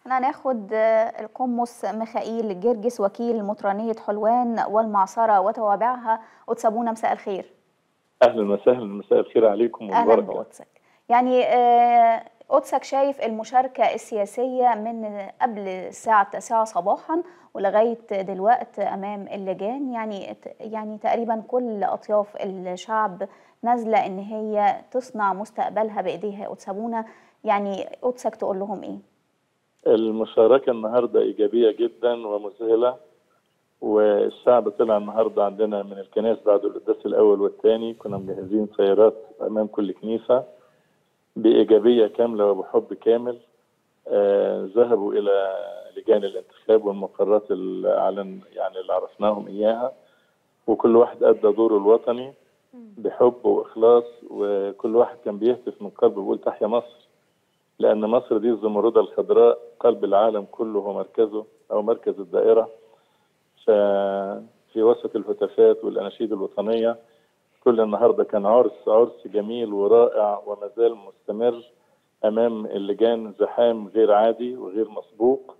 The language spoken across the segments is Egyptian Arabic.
احنا هناخد القمص ميخائيل جرجس وكيل مطرانية حلوان والمعصرة وتوابعها أتسابونا مساء الخير اهلا وسهلا مساء الخير عليكم أهلا والبركه بقدسك يعني آه، قدسك شايف المشاركة السياسية من قبل الساعة التاسعة صباحا ولغاية دلوقت أمام اللجان يعني يعني تقريبا كل أطياف الشعب نازلة إن هي تصنع مستقبلها بإيديها أتسابونا يعني قدسك تقول لهم إيه؟ المشاركه النهارده ايجابيه جدا ومذهله والشعب طلع النهارده عندنا من الكنائس بعد القداس الاول والثاني كنا مجهزين سيارات امام كل كنيسه بايجابيه كامله وبحب كامل آه ذهبوا الى لجان الانتخاب والمقرات اللي اعلن يعني اللي عرفناهم اياها وكل واحد ادى دوره الوطني بحب واخلاص وكل واحد كان بيهتف من قلبه بيقول تحيا مصر لان مصر دي الزمردة الخضراء قلب العالم كله هو مركزه او مركز الدائره ففي وسط الهتافات والاناشيد الوطنيه كل النهارده كان عرس عرس جميل ورائع وما زال مستمر امام اللجان زحام غير عادي وغير مسبوق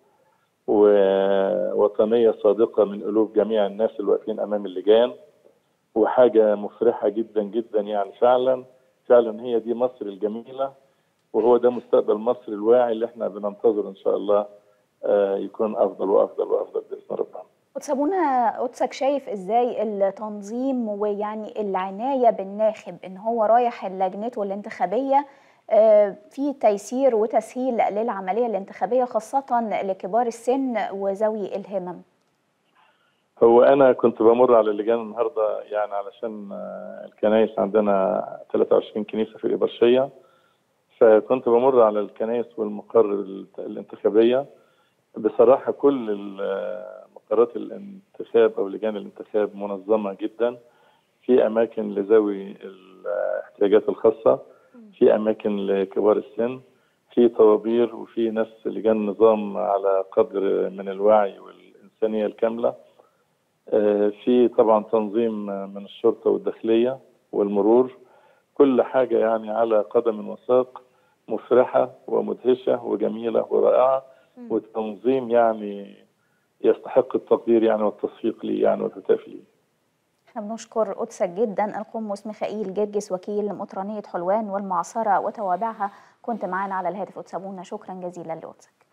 ووطنيه صادقه من قلوب جميع الناس اللي واقفين امام اللجان وحاجه مفرحه جدا جدا يعني فعلا فعلا هي دي مصر الجميله وهو ده مستقبل مصر الواعي اللي احنا بننتظر ان شاء الله آه، يكون افضل وافضل وافضل باذن ربنا. أتسابونا قدسك شايف ازاي التنظيم ويعني العناية بالناخب ان هو رايح لجنته الانتخابية آه، في تيسير وتسهيل للعملية الانتخابية خاصة لكبار السن وذوي الهمم هو انا كنت بمر على اللجان النهارده يعني علشان آه، الكنائس عندنا 23 كنيسه في الإبرشية فكنت بمر على الكنائس والمقر ال- الانتخابيه بصراحه كل ال- مقرات الانتخاب او لجان الانتخاب منظمه جدا في اماكن لذوي الاحتياجات الخاصه في اماكن لكبار السن في طوابير وفي ناس لجان نظام على قدر من الوعي والانسانيه الكامله آه، في طبعا تنظيم من الشرطه والداخليه والمرور كل حاجه يعني على قدم وساق مفرحه ومدهشه وجميله ورائعه وتنظيم يعني يستحق التقدير يعني والتصفيق ليه يعني والهتاف ليه. احنا بنشكر قدسك جدا القمص ميخائيل جرجس وكيل مطرانية حلوان والمعصرة وتوابعها كنت معانا على الهاتف أتسابونا شكرا جزيلا لقدسك